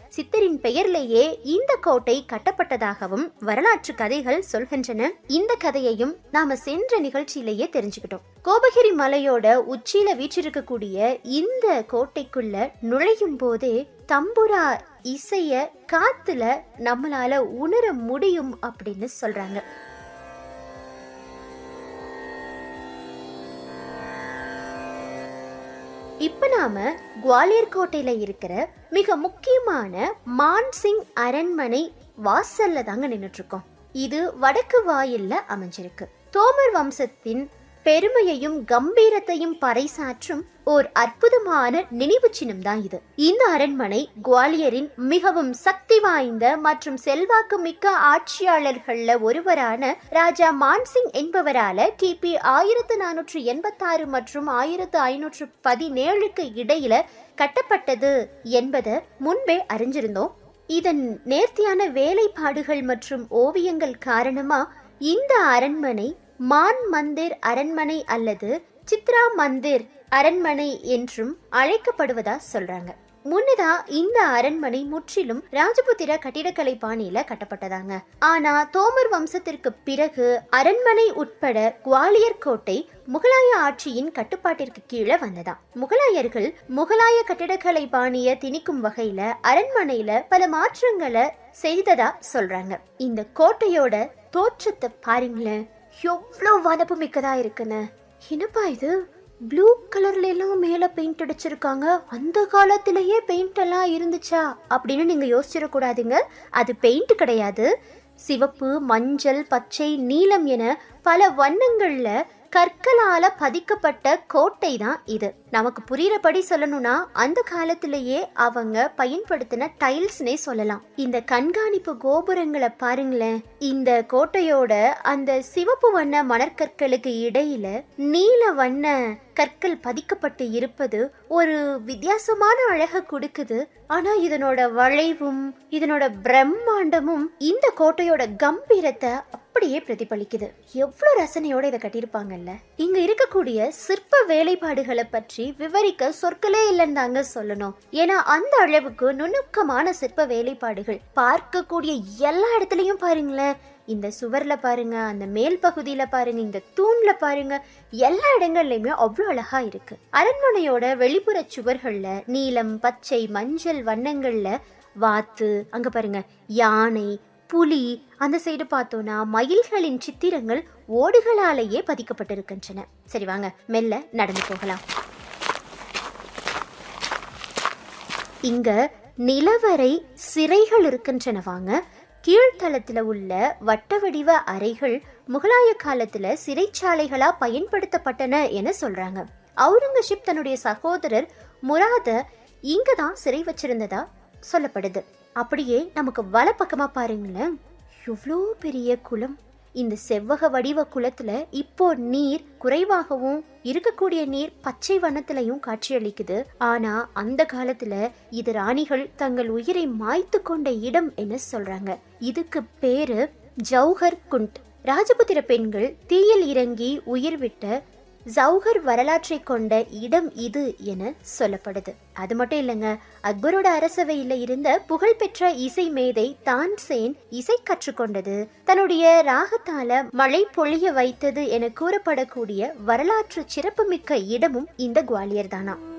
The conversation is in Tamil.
சித்தரின் பெயர்லேயே இந்த கோட்டை கட்டப்பட்டதாகவும் வரலாற்று கதைகள் சொல்கின்றன இந்த கதையையும் நாம சென்ற நிகழ்ச்சியிலேயே தெரிஞ்சுக்கிட்டோம் கோபகிரி மலையோட உச்சியில வீற்றிருக்கக்கூடிய இந்த கோட்டைக்குள்ள நுழையும் போதே தம்புரா இசைய காத்துல நம்மளால உணர முடியும் அப்படின்னு சொல்றாங்க இப்ப நாம குவாலியர் கோட்டையில இருக்கிற மிக முக்கியமான மான்சிங் அரண்மனை வாசல்ல தாங்க நின்னுட்டு இருக்கோம் இது வடக்கு வாயில்ல அமைஞ்சிருக்கு தோமர் வம்சத்தின் பெருமையையும் கம்பீரத்தையும் பறைசாற்றும் ஓர் அற்புதமான நினைவு சின்னம் தான் இது இந்த அரண்மனை குவாலியரின் மிகவும் சக்தி வாய்ந்த மற்றும் செல்வாக்கு மிக்க ஆட்சியாளர்கள்ல ஒருவரான ராஜா மான்சிங் என்பவரால கிபி ஆயிரத்து நானூற்று எண்பத்தாறு மற்றும் ஆயிரத்து ஐநூற்று பதினேழுக்கு இடையில கட்டப்பட்டது என்பதை முன்பே அறிஞ்சிருந்தோம் இதன் நேர்த்தியான வேலைப்பாடுகள் மற்றும் ஓவியங்கள் காரணமா இந்த அரண்மனை மான் மந்திர் அரண்மனை அல்லது சித்ரா மந்திர் அரண்மனை என்றும் அழைக்கப்படுவதா சொல்றாங்க முன்னதா இந்த அரண்மனை முற்றிலும் ராஜபுத்திர கட்டிடக்கலை பாணியில கட்டப்பட்டதாங்க ஆனா தோமர் வம்சத்திற்கு பிறகு அரண்மனை உட்பட குவாலியர் கோட்டை முகலாய ஆட்சியின் கட்டுப்பாட்டிற்கு கீழே வந்ததா முகலாயர்கள் முகலாய கட்டிடக்கலை பாணிய திணிக்கும் வகையில அரண்மனையில பல மாற்றங்களை செய்ததா சொல்றாங்க இந்த கோட்டையோட தோற்றத்தை பாருங்களேன் எவ்வளோ வனப்பு மிக்கதா இருக்குன்னு என்னப்பா இது ப்ளூ கலர்ல எல்லாம் மேல பெயிண்ட் அடிச்சிருக்காங்க அந்த காலத்திலேயே பெயிண்ட் எல்லாம் இருந்துச்சா அப்படின்னு நீங்க யோசிச்சிடக்கூடாதுங்க அது பெயிண்ட் கிடையாது சிவப்பு மஞ்சள் பச்சை நீலம் என பல வண்ணங்கள்ல கற்களால பதிக்கப்பட்ட கோட்டை தான் இது நமக்கு புரியுறபடி சொல்லணும்னா அந்த காலத்திலேயே அவங்க பயன்படுத்தின டைல்ஸ்னே சொல்லலாம் இந்த கண்காணிப்பு கோபுரங்களை பாருங்களேன் இந்த கோட்டையோட அந்த சிவப்பு வண்ண மணற்கற்களுக்கு இடையில நீல வண்ண கற்கள் பதிக்கப்பட்டு இருப்பது ஒரு வித்தியாசமான அழக கொடுக்குது ஆனா இதனோட வளைவும் இதனோட பிரம்மாண்டமும் இந்த கோட்டையோட கம்பீரத்தை அப்படியே பிரதிபலிக்குது எவ்வளவு ரசனையோட இதை கட்டியிருப்பாங்கல்ல இங்க இருக்கக்கூடிய சிற்ப வேலைப்பாடுகளை பற்றி விவரிக்க சொற்களே இல்லைன்னு தாங்க சொல்லணும் ஏன்னா அந்த அளவுக்கு நுணுக்கமான சிற்ப வேலைப்பாடுகள் பார்க்கக்கூடிய எல்லா இடத்துலயும் பாருங்களேன் இந்த சுவர்ல பாருங்க அந்த மேல் பகுதியில பாருங்க இந்த தூண்ல பாருங்க எல்லா இடங்கள்லயுமே அவ்வளோ அழகா இருக்கு அரண்மனையோட வெளிப்புற சுவர்கள்ல நீலம் பச்சை மஞ்சள் வண்ணங்கள்ல வாத்து அங்க பாருங்க யானை புலி அந்த சைடு பார்த்தோம்னா மயில்களின் சித்திரங்கள் ஓடுகளாலேயே பதிக்கப்பட்டிருக்கின்றன சரி வாங்க மெல்ல நடந்து போகலாம் இங்க நிலவரை சிறைகள் இருக்கின்றன வாங்க கீழ்த்தளத்துல உள்ள வட்ட வடிவ அறைகள் முகலாய காலத்துல சிறைச்சாலைகளா பயன்படுத்தப்பட்டன என சொல்றாங்க அவுரங்கசீப் தன்னுடைய சகோதரர் முராத இங்க தான் சிறை வச்சிருந்ததா சொல்லப்படுது அப்படியே நமக்கு வலப்பக்கமா பாருங்களேன் எவ்வளோ பெரிய குளம் இந்த செவ்வக வடிவ குளத்துல இப்போ நீர் குறைவாகவும் இருக்கக்கூடிய நீர் பச்சை வண்ணத்திலையும் காட்சியளிக்குது ஆனா அந்த காலத்துல இது ராணிகள் தங்கள் உயிரை மாய்த்து கொண்ட இடம் என சொல்றாங்க இதுக்கு பேரு ஜௌஹர் குண்ட் ராஜபுத்திர பெண்கள் தீயில் இறங்கி உயிர் விட்ட ஜௌஹர் வரலாற்றை கொண்ட இடம் இது என சொல்லப்படுது அது மட்டும் இல்லைங்க அக்பரோட அரசவையில் இருந்த புகழ்பெற்ற இசை மேதை தான்சேன் இசை கற்றுக்கொண்டது தன்னுடைய ராகத்தால மழை பொழிய வைத்தது என கூறப்படக்கூடிய வரலாற்று சிறப்புமிக்க இடமும் இந்த குவாலியர் தானா